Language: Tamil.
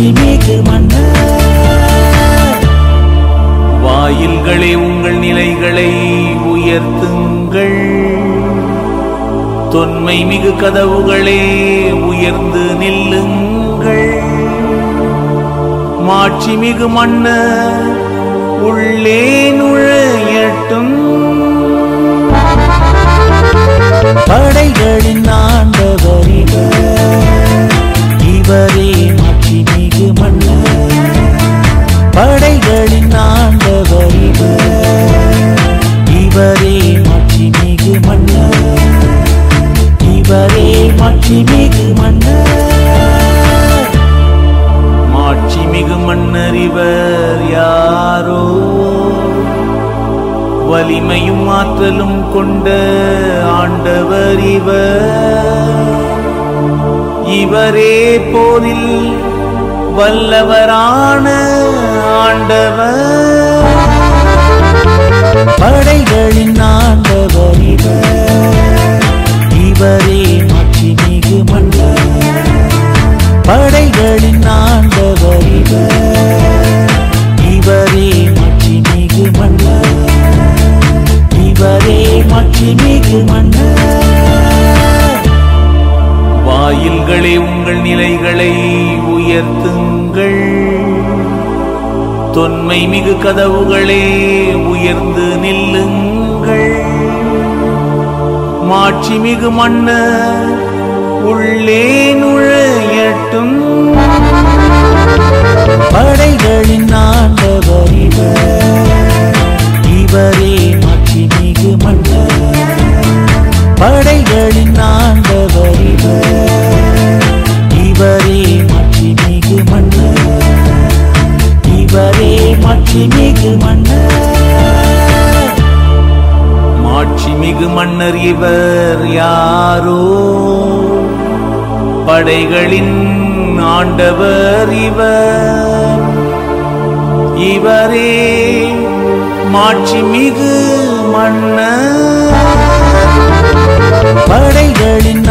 மாட்சி மிகு மன்னர் வாயில்களே உங்கள் நிலைகளை உயர்த்துங்கள் தொன்மை மிகு கதவுகளே உயர்ந்து நில்லுங்கள் மாட்சி மிகு மன்னர் உள்ளே நுழையட்டும் படைகளின் ஆண்டவர் இவர் இவரே மாட்சி மிகு மன்னர் படைகளின் ஆண்டவர் இவர் இவரே மாட்சி மிகு மன்னர் இவரே மாட்சி மிகு மன்னர் மாட்சி மிகு மன்னர் இவர் யாரோ வலிமையும் ஆற்றலும் கொண்ட ஆண்டவர் இவர் இவரே போரில் வல்லவரான ஆண்டவர் படைகளின் ஆண்டவர் இவர் இவரே மாட்சி மிகு மன்னர் படைகளின் ஆண்டவர் இவர் இவரே மாட்சி மிகு மன்னர் இவரே மாட்சி மிகு மன்னர் வாயில்களே உங்கள் நிலைகளை உயர்த்துங்கள் தொன்மை மிகு கதவுகளே உயர்ந்து நில்லுங்கள் மாட்சி மிகு மன்னர் உள்ளே நுழையட்டும் படைகளின் ஆண்டவர் இவர் இவரே மாட்சி மிகு மன்னர் படைகளின் ஆண்டவர் இவர் இவரே மாட்சி மிகு மன்னர் இவரே மாட்சி மிகு மன்னர் மாட்சி மிகு மன்னர் இவர் யாரோ படைகளின் ஆண்டவர் இவர் இவரே மாட்சி மிகு மன்னர் படைகளின்